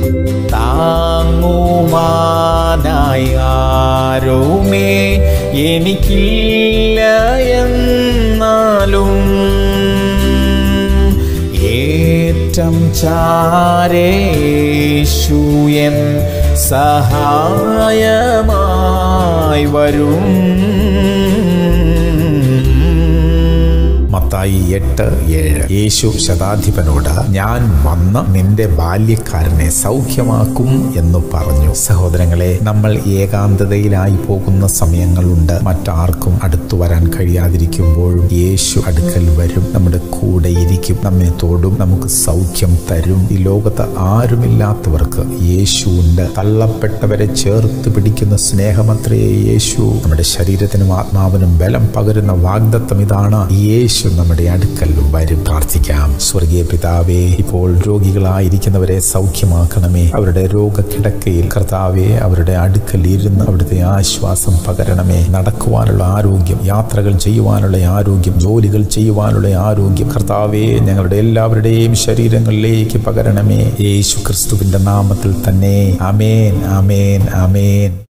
താങ്ങുവാനായി ആരുമേ എനിക്കില്ല എന്നാലും ഏറ്റം ചാരേശുയൻ സഹായമായി വരും മത്തായി എട്ട് ഏഴ് യേശു ശതാധിപനോട് ഞാൻ വന്ന് നിന്റെ ബാല്യക്കാരനെ സൗഖ്യമാക്കും എന്ന് പറഞ്ഞു സഹോദരങ്ങളെ നമ്മൾ ഏകാന്തതയിലായി പോകുന്ന സമയങ്ങളുണ്ട് മറ്റാർക്കും അടുത്തു വരാൻ കഴിയാതിരിക്കുമ്പോഴും യേശു അടുക്കൽ വരും നമ്മുടെ കൂടെ ഇരിക്കും നമ്മെ തോടും നമുക്ക് സൗഖ്യം തരും ഈ ലോകത്ത് ആരുമില്ലാത്തവർക്ക് യേശു ഉണ്ട് തള്ളപ്പെട്ടവരെ ചേർത്ത് പിടിക്കുന്ന സ്നേഹമത്രേ യേശു നമ്മുടെ ശരീരത്തിനും ആത്മാവിനും ബലം പകരുന്ന വാഗ്ദത്തം ഇതാണ് യേശു നമ്മുടെ അടുക്കൽ വരും പ്രാർത്ഥിക്കാം സ്വർഗീയ പിതാവേ ഇപ്പോൾ രോഗികളായിരിക്കുന്നവരെ സൗഖ്യമാക്കണമേ അവരുടെ രോഗക്കിടക്കയിൽ കർത്താവെ അവരുടെ അടുക്കൽ ഇരുന്ന് അവിടുത്തെ ആശ്വാസം പകരണമേ നടക്കുവാനുള്ള ആരോഗ്യം യാത്രകൾ ചെയ്യുവാനുള്ള ആരോഗ്യം ജോലികൾ ചെയ്യുവാനുള്ള ആരോഗ്യം കർത്താവെ ഞങ്ങളുടെ എല്ലാവരുടെയും ശരീരങ്ങളിലേക്ക് പകരണമേ യേശു ക്രിസ്തുവിന്റെ നാമത്തിൽ തന്നെ അമേൻ അമേൻ അമേൻ